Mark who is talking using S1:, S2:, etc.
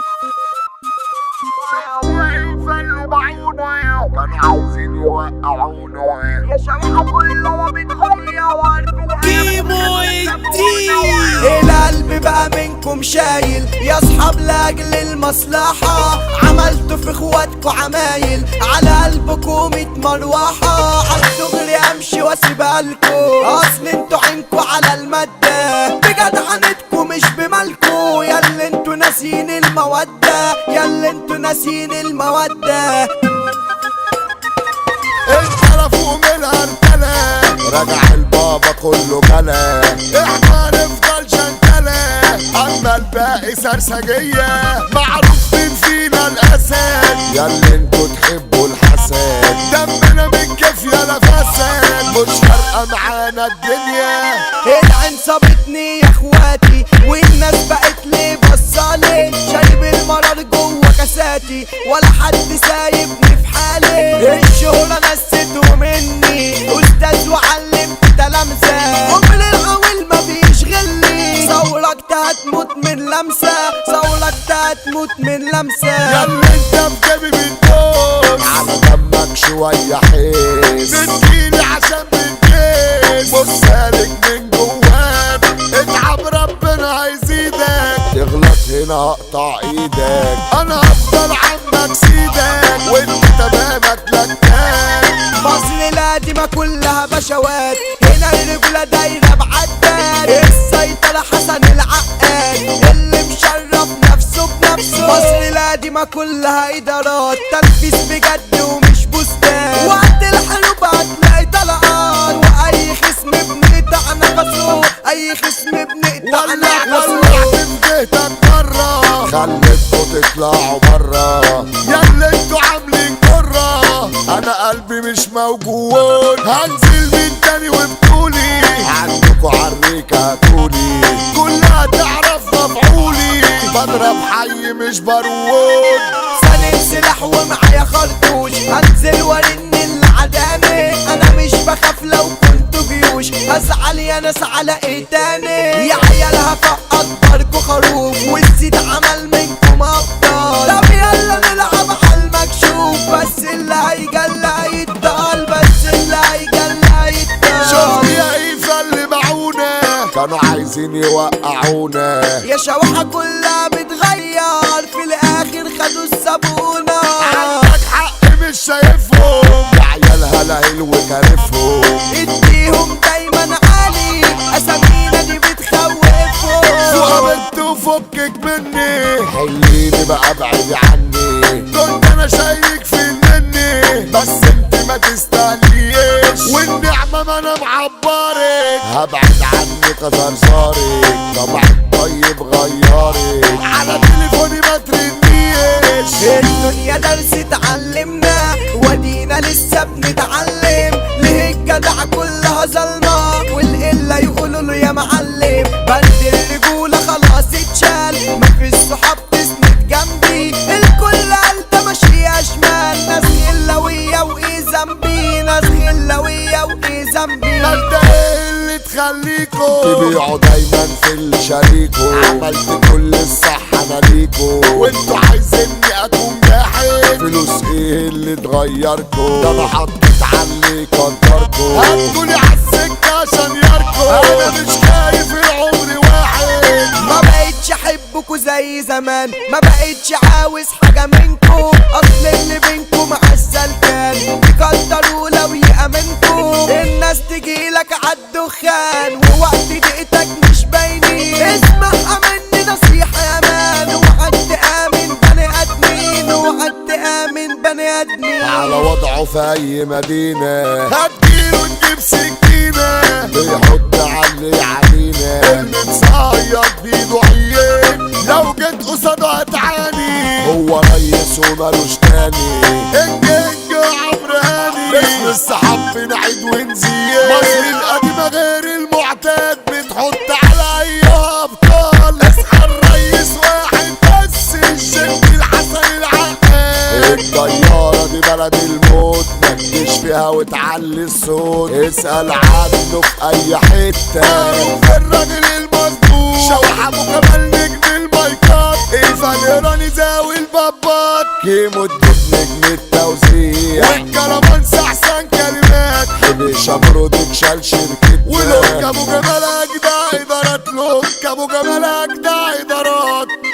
S1: كانوا عاوزين يوقعونا
S2: يا شباب كله بتغير
S3: كيمو الدين
S4: القلب بقى منكم شايل يا اصحاب لاجل المصلحة عملتوا في اخواتكم عمايل على قلبكم ميت مروحة عالدغري امشي واسيبها لكم اصل انتوا عينكوا على المادة بجدعنتكم مش بمالكوا يا اللي انتوا ناسيين المودة يا اللي انتوا ناسيين المودة
S1: انحرفوا من الهرتلة رجع البابا كله جلا احنا نفضل شنكلة اما الباقي سرسجية معروف مين فينا الاسد ياللي انتوا تحبوا الحسد دمنا من كيف يا فساد مش فارقة معانا الدنيا
S4: العين صابتني يا اخواتي والناس بقت لي بصالي شايب المرار جوه كاساتي ولا حد سايبني في حالي الشهرة نسيته مني استاذ وعلمت تلامسة عمر العويل ما بيشغلني ثورك هتموت من لمسة ثورك هتموت من لمسة
S1: ياللي انت في جيبي بتدوس على دمك شوية حيس بتجيلي عشان بتجيس بص سالك من جواك اتعب ربنا هيزيدك تغلط هنا اقطع ايدك انا هفضل عمك سيدك وانت تمامك لكاك
S4: مصر القديمة كلها بشوات هنا الرجولة دايرة بعداد السيطرة حسن العقاد اللي مشرف نفسه بنفسه مصر القديمة كلها إدارات تنفيذ بجد ومش بوستات وقت الحروب هتلاقي طلقات وأي خصم بنقطع نفسه أي خصم بنقطع
S1: ولع
S4: نفسه
S1: ولع من جهتك مرة خليتكوا تطلعوا برا يا اللي انتوا عاملين جرة انا قلبي مش موجود هنزل من تاني وبطولي عندكوا عريكة هاتولي كلها تعرف مفعولي بضرب حي مش بارود
S4: سنة سلاح ومعايا خرطوش هنزل وارن اللي عداني انا مش بخاف لو كنت جيوش هزعل يا ناس على ايه تاني يا عيال هفقط باركو خروف والزيد عمل منكم ابطال طب يلا نلعب على المكشوف بس اللي هيجلى هيتضال بس اللي هيجلى
S1: شوف
S4: هيتضال
S1: يا ايفا اللي باعونا كانوا عايزين يوقعونا
S4: يا شواحة كلها بتغير في الاخر خدوا الصابونة
S1: عندك حق مش شايفهم يا عيال هلاهل وكارفهم
S4: اديهم دايما عالي اسامينا دي
S1: فوق
S4: بتخوفهم
S1: بنت وفكك مني حليني بقى ابعد عني كنت انا شايك في مني بس انت ما تستاهليش والنعمة ما انا معبرك هبعد عنك زرزارك طبعك طيب غيرك على تليفوني ما ترنيش
S4: الدنيا درس اتعلمنا ودينا لسه بنتعلم ليه الجدع كلها ظلمة والقلة يقولوا له يا معلم بند الرجولة خلاص اتشال مفيش صحاب تسند جنبي الكل قلبه ماشية شمال ناس غلاوية وايه ذنبي ناس غلاوية وايه ذنبي
S1: ده اللي تخليكوا تبيعوا دايما في اللي شريكوا عملت كل الصح انا ليكوا وانتوا عايزيني اكون جاحد فلوس ايه اللي تغيركوا ده انا حطيت على اللي قدركوا هتقولي عالسكة عشان ياركوا انا مش خايف العمر واحد
S4: ما بقتش احبكوا زي زمان ما بقتش عاوز حاجة منكو اصل اللي بينكم عالسلكان يقدروا لو يأمنكوا الناس تجيلك عالدخان ووقت دقيقتك مش باينين اسمعها مني نصيحة يا مان وقعد تآمن بني ادمين وقعد تآمن بني ادمين
S1: على وضعه في اي مدينة هتجيله نجيب سكينة بيحط علي علينا المتصيد بيده عيين لو جيت قصاده هتعاني هو ريس ومالوش تاني الجنج عمرو هاني اسم السحاب بنعيد ونزيد مصر القديمة غير المعتاد بتحط على اي ابطال اصحى الريس واحد بس الشد الحسن العقاد الطيارة دي بلد الموت مكتش فيها وتعلي الصوت اسأل عنه في اي حتة معروف الراجل المظبوط شوح ابو كمال نجم المايكات ايفا الايراني زاوي البابات كيمو الدب نجم التوزيع والكرمانس احسن كلمات حبيش برودكشن شركتنا ولوك ابو جمال اجدع ادارات لوك ابو جمال اجدع ادارات